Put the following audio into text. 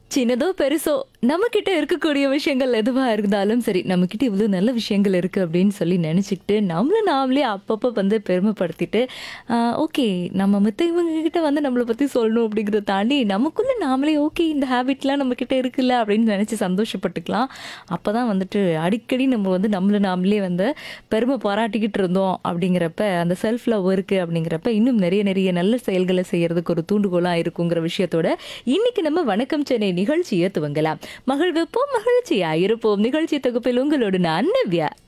சின்னதோ பெருசோ நம்மக்கிட்ட இருக்கக்கூடிய விஷயங்கள் எதுவா இருந்தாலும் சரி நம்மக்கிட்ட இவ்வளோ நல்ல விஷயங்கள் இருக்குது அப்படின்னு சொல்லி நினச்சிக்கிட்டு நம்மளை நாமளே அப்பப்போ வந்து பெருமைப்படுத்திட்டு ஓகே நம்ம மற்றவங்க கிட்ட வந்து நம்மளை பற்றி சொல்லணும் அப்படிங்கிறத தாண்டி நமக்குள்ளே நாமளே ஓகே இந்த ஹேபிட்லாம் நம்மக்கிட்ட இருக்குல்ல அப்படின்னு நினச்சி சந்தோஷப்பட்டுக்கலாம் அப்போ தான் வந்துட்டு அடிக்கடி நம்ம வந்து நம்மளை நாமளே வந்து பெருமை பாராட்டிக்கிட்டு இருந்தோம் அப்படிங்கிறப்ப அந்த செல்ஃப் லவ் இருக்குது அப்படிங்கிறப்ப இன்னும் நிறைய நிறைய நல்ல செயல்களை செய்யறதுக்கு ஒரு தூண்டுகோலாக இருக்குங்கிற விஷயத்தோட இன்னைக்கு நம்ம வணக்கம் சென்னை நிகழ்ச்சியை துவங்கலாம் மகிழ்விப்போம் மகிழ்ச்சியா இருப்போம் நிகழ்ச்சி தொகுப்பில் உங்களோடு நான் நவ்யா